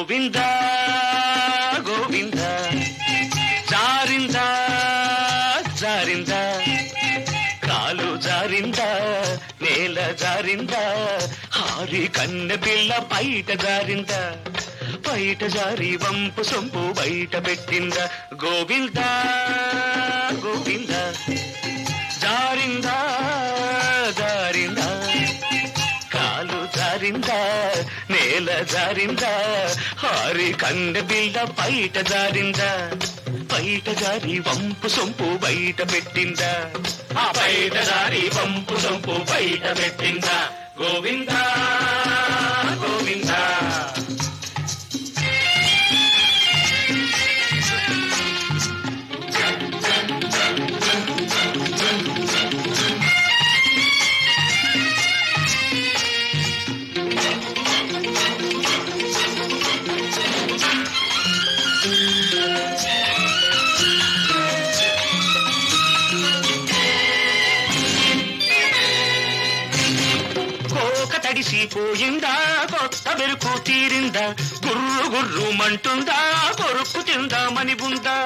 గోవింద గోవింద జారిందా జారిందా కాలు జారిందా నేల జారిందా హారి కన్నె పిల్ల బయట జారిందా బయట జారి వంపు సొంపు బయట పెట్టిందా గోవింద గోవింద జారిందా జారిందా కాలు జారిందా నేల జారిందా హారి కండ బిళ్ళ బయట జారిందా బయట జారి వంపు సొంపు బయట పెట్టిందా ఆ బయట జారి వంపు సొంపు బయట పెట్టిందా గోవిందా గోవిందా కోక తడిసిపోయిందా కొత్త మెరుకు తీరిందా గుర్రు గుర్రు మంటుందా కొరుకు తిందామని ఉందా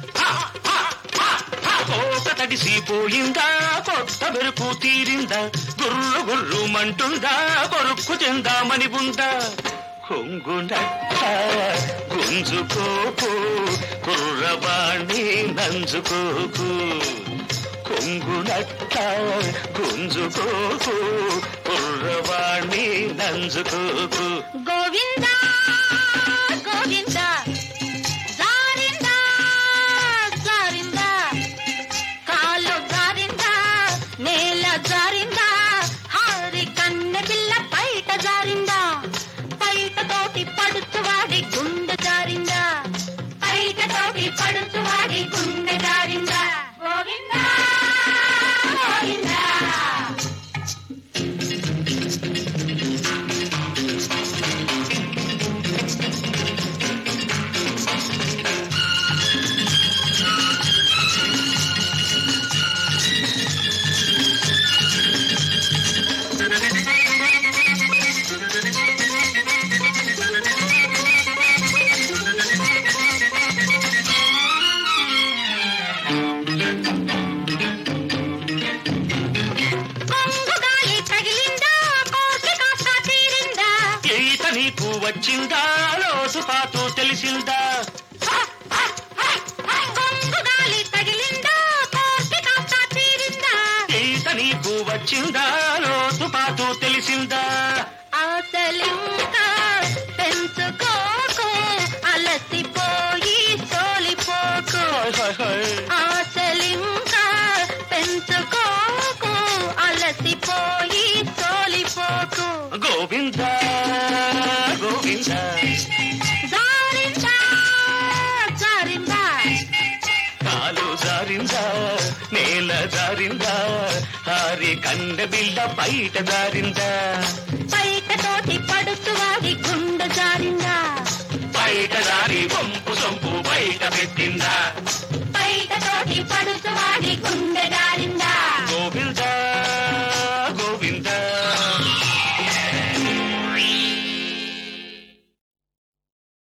కోక తడిసిపోయిందా కొత్త మెరుకు తీరిందా గుర్రు గుర్రు మంటుందా కొరుకు తిందామని ఉందా కొంగునట్ట గుంజుకోకు కుర్రవాణి నంజుకోకు కొంగునట్ట గుంజుకోకు కుర్రవాణి నంజుకోకు గోవింద గోవింద జారింద జారింద కాలు జారింద నేల జారింద హారి కన్నె పిల్ల బయట జారింద బయట తోటి పడుచువాడి గుండె జారింద బయట తోటి పడుచువాడి గుండె జారింద గోవింద గోవింద కొంగు గాలి తగిలిందా కోటి కాస్త తీరిందా ఈత నీకు వచ్చిందా లోతు పాతు తెలిసిందా కొంగు గాలి తగిలిందా కోటి కాస్త తీరిందా ఈత నీకు వచ్చిందా లోతు పాతు తెలిసిందా ఆశలింకా పెంచుకోకు అలసిపోయి సోలిపోకు హాయ్ హాయ్ హాయ్. ఆశలింకా పెంచుకోకు అలసిపోయి సోలిపోకు గోవింద గోవింద జారిందా జారిందా కాలు జారిందా నేల జారిందా హారి కండ బిళ్ళ బయట జారిందా బయట తోటి పడుచువాడి గుండె జారిందా బయట జారి వంపు సొంపు బయట పెట్టిందా